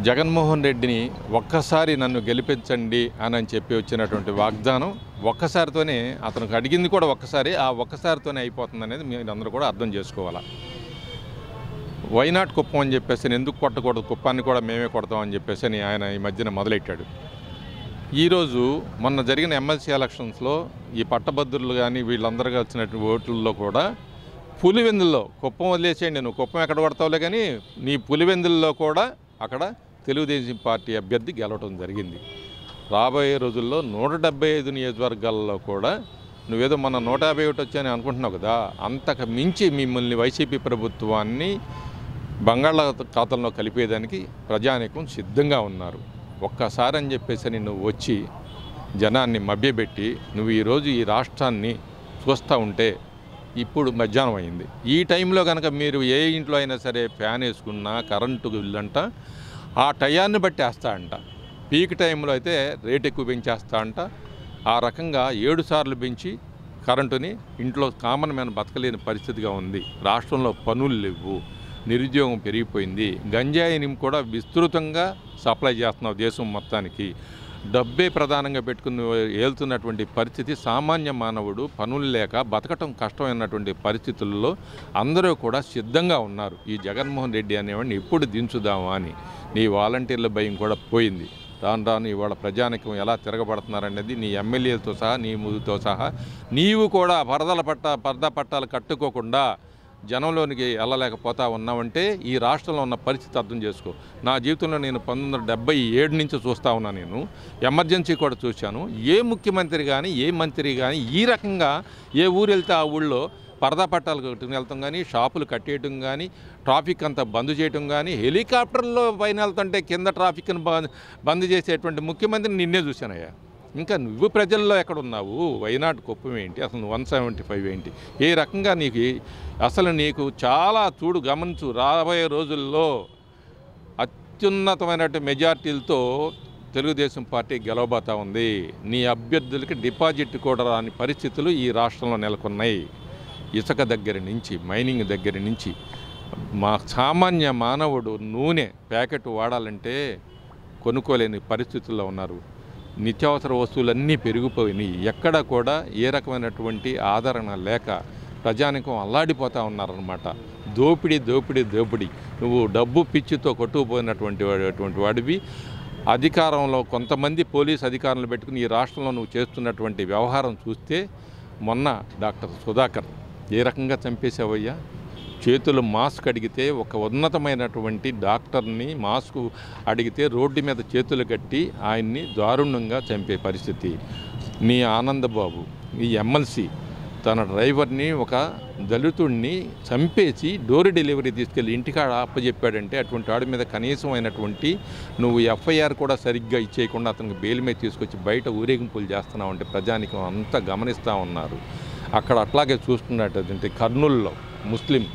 జగన్మోహన్ రెడ్డిని ఒక్కసారి నన్ను గెలిపించండి అని అని చెప్పి వచ్చినటువంటి వాగ్దానం ఒక్కసారితోనే అతనికి అడిగింది కూడా ఒక్కసారి ఆ ఒక్కసారితోనే అయిపోతుంది అనేది మీరు అందరూ కూడా అర్థం చేసుకోవాలి వైనాట్ కుప్పం అని చెప్పేసి నేను ఎందుకు కొట్టకూడదు కుప్పాన్ని కూడా మేమే కొడతామని చెప్పేసి అని ఆయన ఈ మధ్యన మొదలెట్టాడు ఈరోజు మొన్న జరిగిన ఎమ్మెల్సీ ఎలక్షన్స్లో ఈ పట్టభద్రులు కానీ వీళ్ళందరూ కలిసినటువంటి ఓట్లలో కూడా పులివెందుల్లో కుప్పం వదిలేసేయండి నువ్వు కుప్పం ఎక్కడ కొడతావులే కానీ నీ పులివెందుల్లో కూడా అక్కడ తెలుగుదేశం పార్టీ అభ్యర్థి గెలవడం జరిగింది రాబోయే రోజుల్లో నూట డెబ్బై ఐదు నియోజకవర్గాల్లో కూడా నువ్వేదో మొన్న నూట యాభై ఒకటి వచ్చాయని అనుకుంటున్నావు కదా అంతకు మించి మిమ్మల్ని వైసీపీ ప్రభుత్వాన్ని బంగాళాఖాతంలో కలిపేదానికి ప్రజానీకం సిద్ధంగా ఉన్నారు ఒక్కసారి అని చెప్పేసి అని నువ్వు వచ్చి జనాన్ని మభ్యపెట్టి నువ్వు ఈరోజు ఈ రాష్ట్రాన్ని చూస్తూ ఉంటే ఇప్పుడు మధ్యాహ్నం అయింది ఈ టైంలో కనుక మీరు ఏ ఇంట్లో అయినా సరే ఫ్యాన్ వేసుకున్నా కరెంటు బిల్లంట ఆ టయాన్ని బట్టి వేస్తా అంట పీక్ టైంలో అయితే రేట్ ఎక్కువ పెంచేస్తా అంట ఆ రకంగా ఏడు సార్లు పెంచి కరెంటుని ఇంట్లో కామన్ మ్యాన్ బతకలేని పరిస్థితిగా ఉంది రాష్ట్రంలో పనులు లేవు నిరుద్యోగం పెరిగిపోయింది గంజాయిని కూడా విస్తృతంగా సప్లై చేస్తున్నావు దేశం మొత్తానికి డబ్బే ప్రధానంగా పెట్టుకుని ఏలుతున్నటువంటి పరిస్థితి సామాన్య మానవుడు పనులు లేక బతకటం కష్టమైనటువంటి పరిస్థితుల్లో అందరూ కూడా సిద్ధంగా ఉన్నారు ఈ జగన్మోహన్ రెడ్డి అనేవాడిని ఎప్పుడు దించుదామా అని నీ వాలంటీర్ల భయం కూడా పోయింది రాను రాను ఇవాళ ప్రజానికం ఎలా తిరగబడుతున్నారనేది నీ ఎమ్మెల్యేలతో సహా నీ ముదుతో సహా నీవు కూడా పరదల పట్ట పరదా పట్టాలు కట్టుకోకుండా జనంలోనికి వెళ్ళలేకపోతా ఉన్నామంటే ఈ రాష్ట్రంలో ఉన్న పరిస్థితి అర్థం చేసుకో నా జీవితంలో నేను పంతొమ్మిది వందల డెబ్బై ఏడు నుంచి చూస్తా ఉన్నా నేను ఎమర్జెన్సీ కూడా చూశాను ఏ ముఖ్యమంత్రి కానీ ఏ మంత్రి కానీ ఈ రకంగా ఏ ఊరు వెళ్తే ఆ ఊళ్ళో పరదా పట్టాలు కట్టుకుని వెళ్తాం కానీ షాపులు కట్టేయటం కానీ ట్రాఫిక్ అంతా బంద్ చేయటం కానీ హెలికాప్టర్లో పైన వెళ్తుంటే కింద ట్రాఫిక్ని బంద్ బంద్ చేసేటువంటి ముఖ్యమంత్రిని నిన్నే చూశానయ్యా ఇంకా నువ్వు ప్రజల్లో ఎక్కడ ఉన్నావు వైనాడు కుప్పం ఏంటి అసలు వన్ సెవెంటీ ఫైవ్ ఏంటి ఏ రకంగా నీకు అసలు నీకు చాలా చూడు గమనించు రాబోయే రోజుల్లో అత్యున్నతమైనటువంటి మెజార్టీలతో తెలుగుదేశం పార్టీ గెలవబోతా ఉంది నీ అభ్యర్థులకి డిపాజిట్ కూడా రాని పరిస్థితులు ఈ రాష్ట్రంలో నెలకొన్నాయి ఇసుక దగ్గర నుంచి మైనింగ్ దగ్గర నుంచి మా సామాన్య మానవుడు నూనె ప్యాకెట్ వాడాలంటే కొనుక్కోలేని పరిస్థితుల్లో ఉన్నారు నిత్యావసర వస్తువులన్నీ పెరిగిపోయినాయి ఎక్కడ కూడా ఏ రకమైనటువంటి ఆదరణ లేక ప్రజానికం అల్లాడిపోతూ ఉన్నారనమాట దోపిడీ దోపిడీ దోపిడీ నువ్వు డబ్బు పిచ్చితో కొట్టుకుపోయినటువంటి వాడు- వాడివి అధికారంలో కొంతమంది పోలీస్ అధికారులు పెట్టుకుని ఈ రాష్ట్రంలో నువ్వు చేస్తున్నటువంటి వ్యవహారం చూస్తే మొన్న డాక్టర్ సుధాకర్ ఏ రకంగా చంపేశావయ్యా చేతులు మాస్క్ అడిగితే ఒక ఉన్నతమైనటువంటి డాక్టర్ని మాస్క్ అడిగితే రోడ్డు మీద చేతులు కట్టి ఆయన్ని దారుణంగా చంపే పరిస్థితి నీ ఆనందబాబు ఈ ఎమ్మెల్సీ తన డ్రైవర్ని ఒక దళితుడిని చంపేసి డోర్ డెలివరీ తీసుకెళ్ళి ఇంటికాడ అప్పచెప్పాడంటే అటువంటి వాడి మీద కనీసమైనటువంటి నువ్వు ఎఫ్ఐఆర్ కూడా సరిగ్గా ఇచ్చేయకుండా అతనికి బెయిల్ మీద తీసుకొచ్చి బయట ఊరేగింపులు చేస్తున్నావు అంటే ప్రజానికం అంతా గమనిస్తూ ఉన్నారు అక్కడ అట్లాగే చూస్తున్నట్టు కర్నూలులో ముస్లిం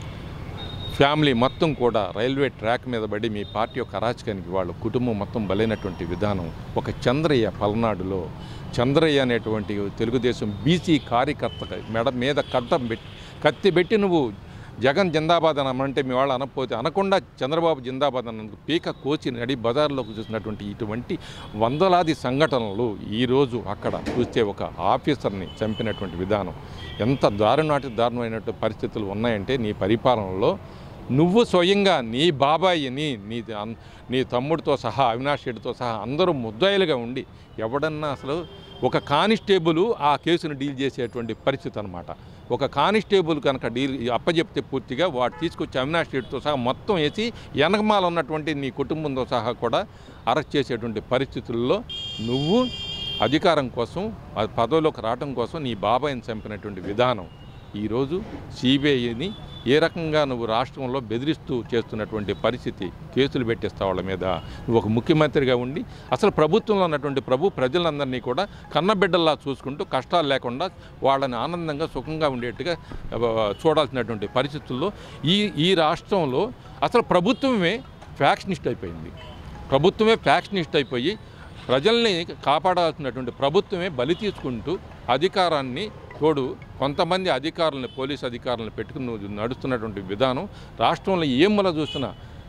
ఫ్యామిలీ మొత్తం కూడా రైల్వే ట్రాక్ మీద పడి మీ పార్టీ యొక్క అరాచకానికి వాళ్ళు కుటుంబం మొత్తం బలైనటువంటి విధానం ఒక చంద్రయ్య పల్నాడులో చంద్రయ్య అనేటువంటి తెలుగుదేశం బీసీ కార్యకర్త మెడ మీద కట్టం పెట్టి కత్తి పెట్టి నువ్వు జగన్ జిందాబాద్ అని అనంటే మీ వాళ్ళు అనకపోతే అనకుండా చంద్రబాబు జిందాబాద్ అన్నందుకు పీక కోచి నడి బజార్లోకి చూసినటువంటి ఇటువంటి వందలాది సంఘటనలు ఈరోజు అక్కడ చూస్తే ఒక ఆఫీసర్ని చంపినటువంటి విధానం ఎంత దారుణాటి దారుణమైనటువంటి పరిస్థితులు ఉన్నాయంటే నీ పరిపాలనలో నువ్వు స్వయంగా నీ బాబాయిని నీ అన్- నీ తమ్ముడితో సహా అవినాష్ రెడ్డితో సహా అందరూ ముద్దాయిలుగా ఉండి ఎవడన్నా అసలు ఒక కానిస్టేబుల్ ఆ కేసును డీల్ చేసేటువంటి పరిస్థితి అనమాట ఒక కానిస్టేబుల్ కనుక డీల్ అప్పచెప్తే పూర్తిగా వాడు తీసుకొచ్చి అవినాష్ రెడ్డితో సహా మొత్తం వేసి వెనకమాల ఉన్నటువంటి నీ కుటుంబంతో సహా కూడా అరెస్ట్ చేసేటువంటి పరిస్థితుల్లో నువ్వు అధికారం కోసం ఆ పదవిలోకి రావడం కోసం నీ బాబాయిని చంపినటువంటి విధానం ఈరోజు సిబిఐని ఏ రకంగా నువ్వు రాష్ట్రంలో బెదిరిస్తూ చేస్తున్నటువంటి పరిస్థితి కేసులు పెట్టేస్తావు వాళ్ళ మీద నువ్వు ఒక ముఖ్యమంత్రిగా ఉండి అసలు ప్రభుత్వంలో ఉన్నటువంటి ప్రభు ప్రజలందరినీ కూడా కన్నబిడ్డల్లా చూసుకుంటూ కష్టాలు లేకుండా వాళ్ళని ఆనందంగా సుఖంగా ఉండేట్టుగా ఆ, చూడాల్సినటువంటి పరిస్థితుల్లో ఈ ఈ రాష్ట్రంలో అసలు ప్రభుత్వమే ఫ్యాక్షనిస్ట్ అయిపోయింది ప్రభుత్వమే ఫ్యాక్షనిస్ట్ అయిపోయి ప్రజల్ని కాపాడాల్సినటువంటి ప్రభుత్వమే బలి తీసుకుంటూ అధికారాన్ని తోడు కొంతమంది అధికారులను పోలీస్ అధికారులను పెట్టుకుని నువ్వు నడుస్తున్నటువంటి విధానం రాష్ట్రంలో ఏ మూల చూసినా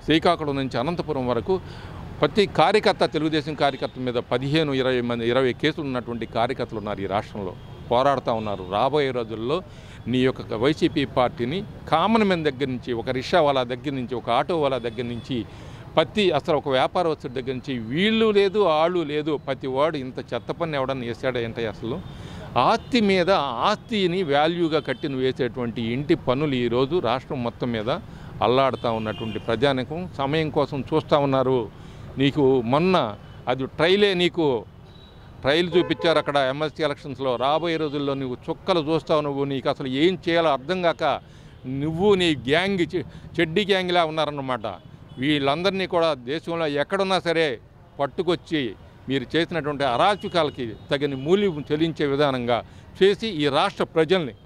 శ్రీకాకుళం నుంచి అనంతపురం వరకు ప్రతి కార్యకర్త తెలుగుదేశం కార్యకర్త మీద పదిహేను ఇరవై మంది ఇరవై కేసులు ఉన్నటువంటి కార్యకర్తలు ఉన్నారు ఈ రాష్ట్రంలో పోరాడుతూ ఉన్నారు రాబోయే రోజుల్లో నీ యొక్క వైసీపీ పార్టీని కామన్ మెన్ దగ్గర నుంచి ఒక రిక్షా వాళ్ళ దగ్గర నుంచి ఒక ఆటో వాళ్ళ దగ్గర నుంచి ప్రతి అసలు ఒక వ్యాపారస్తుడి దగ్గర నుంచి వీళ్ళు లేదు ఆళ్ళు లేదు ప్రతి వాడు ఇంత చెత్త పని ఎవడన్నా వేసాడా ఏంటి అసలు ఆస్తి మీద ఆస్తిని వాల్యూగా కట్టి నువ్వు వేసేటువంటి ఇంటి పనులు ఈరోజు రాష్ట్రం మొత్తం మీద అల్లాడుతూ ఉన్నటువంటి ప్రజానికం సమయం కోసం చూస్తూ ఉన్నారు నీకు మొన్న అది ట్రైలే నీకు ట్రైల్ చూపించారు అక్కడ ఎమ్మెల్సీ ఎలక్షన్స్లో రాబోయే రోజుల్లో నువ్వు చుక్కలు చూస్తావు నువ్వు నీకు అసలు ఏం చేయాలో అర్థం కాక నువ్వు నీ గ్యాంగ్ చె- చెడ్డీ గ్యాంగ్లా ఉన్నారన్నమాట వీళ్ళందరినీ కూడా దేశంలో ఎక్కడున్నా సరే పట్టుకొచ్చి మీరు చేసినటువంటి అరాచకాలకి తగిన మూల్యం చెల్లించే విధానంగా చేసి ఈ రాష్ట్ర ప్రజల్ని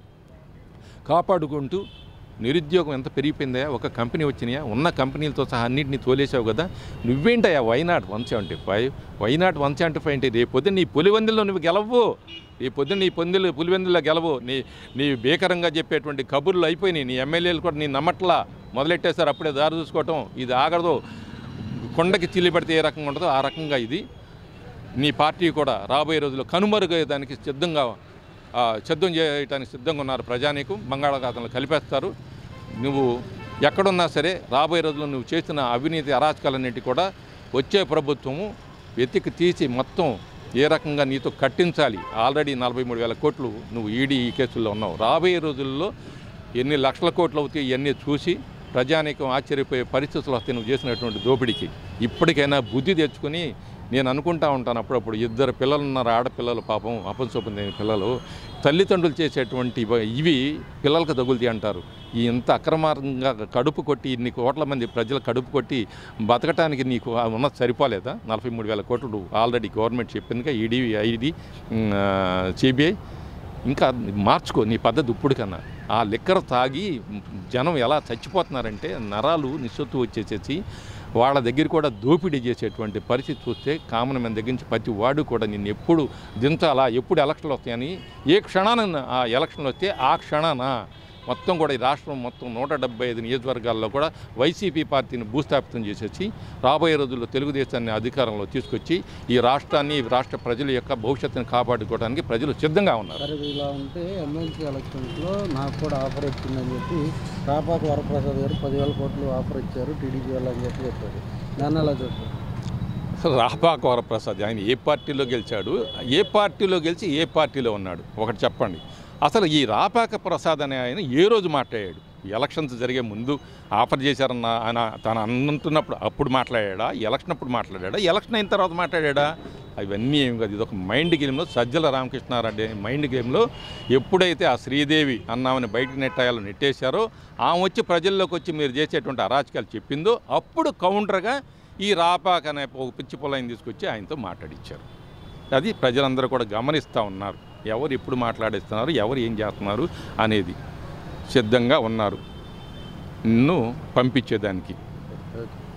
కాపాడుకుంటూ నిరుద్యోగం ఎంత పెరిగిపోయిందా ఒక కంపెనీ వచ్చినాయా ఉన్న కంపెనీలతో సహా అన్నింటినీ తోలేసావు కదా నువ్వేంటయ్యా why not one seventy five why not one seventy five అంటే రేపు పొద్దున్న నీ పులివెందుల్లో నువ్వు గెలవు రేపు పొద్దున్న నీ పొందులు పులివెందుల్లో గెలవు నీ నీ బేకరంగా చెప్పేటువంటి కబుర్లు అయిపోయినాయి నీ ఎమ్మెల్యేలు కూడా నీ నమ్మట్లా మొదలెట్టేశారు అప్పుడే దారి చూసుకోవటం ఇది ఆగదు కొండకి చిల్లి పడితే ఏ రకంగా ఉంటుందో ఆ రకంగా ఇది నీ పార్టీ కూడా రాబోయే రోజుల్లో కనుమరుగయ్యేదానికి సిద్ధంగా ఆ, సిద్ధం చేయడానికి సిద్ధంగా ఉన్నారు ప్రజానీకం బంగాళాఖాతంలో కలిపేస్తారు నువ్వు ఎక్కడున్నా సరే రాబోయే రోజుల్లో నువ్వు చేసిన అవినీతి అరాచకాలన్నిటి కూడా వచ్చే ప్రభుత్వము వెతికి తీసి మొత్తం ఏ రకంగా నీతో కట్టించాలి ఆల్రెడీ నలభై మూడు వేల కోట్లు నువ్వు ఈడీ ఈ కేసుల్లో ఉన్నావు రాబోయే రోజుల్లో ఎన్ని లక్షల కోట్లు అవుతాయి ఇవన్నీ చూసి ప్రజానీకం ఆశ్చర్యపోయే పరిస్థితులు వస్తాయి నువ్వు చేసినటువంటి దోపిడీకి ఇప్పటికైనా బుద్ధి తెచ్చుకొని నేను అనుకుంటా ఉంటాను అప్పుడప్పుడు ఇద్దరు పిల్లలు ఉన్నారు ఆడపిల్లలు పాపం అపంశోపం లేని పిల్లలు తల్లిదండ్రులు చేసేటువంటి ఇవ- ఇవి పిల్లలకు తగులుతాయి అంటారు ఈ ఇంత అక్రమంగా కడుపు కొట్టి ఇన్ని కోట్ల మంది ప్రజలు కడుపు కొట్టి బతకటానికి నీకు ఉన్నది సరిపోలేదా నలభై మూడు వేల కోట్లు ఆల్రెడీ గవర్నమెంట్ చెప్పిందిగా ఈడీ ఐడి సిబిఐ ఇంకా మార్చుకో నీ పద్ధతి ఇప్పుడు కన్నా ఆ లిక్కర్ తాగి జనం ఎలా చచ్చిపోతున్నారంటే నరాలు నిస్సొత్తు వచ్చేసేసి వాళ్ళ దగ్గర కూడా దోపిడీ చేసేటువంటి పరిస్థితి చూస్తే కామన్ మన దగ్గర నుంచి ప్రతి వాడు కూడా నిన్ను ఎప్పుడు దించాలా ఎప్పుడు ఎలక్షన్లు వస్తాయని ఏ క్షణాన ఆ ఎలక్షన్లు వస్తే ఆ క్షణాన మొత్తం కూడా ఈ రాష్ట్రం మొత్తం నూట డెబ్బై ఐదు నియోజకవర్గాల్లో కూడా వైసీపీ పార్టీని భూస్థాపితం చేసేసి రాబోయే రోజుల్లో తెలుగుదేశాన్ని అధికారంలో తీసుకొచ్చి ఈ రాష్ట్రాన్ని ఈ రాష్ట్ర ప్రజల యొక్క భవిష్యత్తుని కాపాడుకోవడానికి ప్రజలు సిద్ధంగా ఉన్నారు సరే ఇది ఇలా ఉంటే ఎమ్మెల్సీ ఎలక్షన్స్లో నాకు కూడా ఆఫర్ వచ్చిందని చెప్పి రాపాక వరప్రసాద్ గారు పదివేల కోట్లు ఆఫర్ ఇచ్చారు టీడీపీ వాళ్ళు అని చెప్పి చెప్పారు దాన్ని ఎలా చూస్తారు రాపాక వరప్రసాద్ ఆయన ఏ పార్టీలో గెలిచాడు ఏ పార్టీలో గెలిచి ఏ పార్టీలో ఉన్నాడు ఒకటి చెప్పండి అసలు ఈ రాపాక ప్రసాద్ అనే ఆయన ఏ రోజు మాట్లాడాడు ఈ ఎలక్షన్స్ జరిగే ముందు ఆఫర్ చేశారన్న ఆయన తను అన్నంటున్నప్పుడు అప్పుడు మాట్లాడాడా ఎలక్షన్ అప్పుడు మాట్లాడాడా ఎలక్షన్ అయిన తర్వాత మాట్లాడాడా అవన్నీ ఏం కాదు ఇది ఒక మైండ్ గేమ్లో సజ్జల రామకృష్ణారెడ్డి అనే మైండ్ గేమ్లో ఎప్పుడైతే ఆ శ్రీదేవి అన్నామని బయటకు నెట్టాయాలో నెట్టేశారో ఆమె వచ్చి ప్రజల్లోకి వచ్చి మీరు చేసేటువంటి అరాచకాలు చెప్పిందో అప్పుడు కౌంటర్గా ఈ రాపాక అనే ఒక పిచ్చి పొలాయిని తీసుకొచ్చి ఆయనతో మాట్లాడించారు అది ప్రజలందరూ కూడా గమనిస్తూ ఉన్నారు ఎవరు ఎప్పుడు మాట్లాడిస్తున్నారు ఎవరు ఏం చేస్తున్నారు అనేది సిద్ధంగా ఉన్నారు నిన్ను పంపించేదానికి ఓకే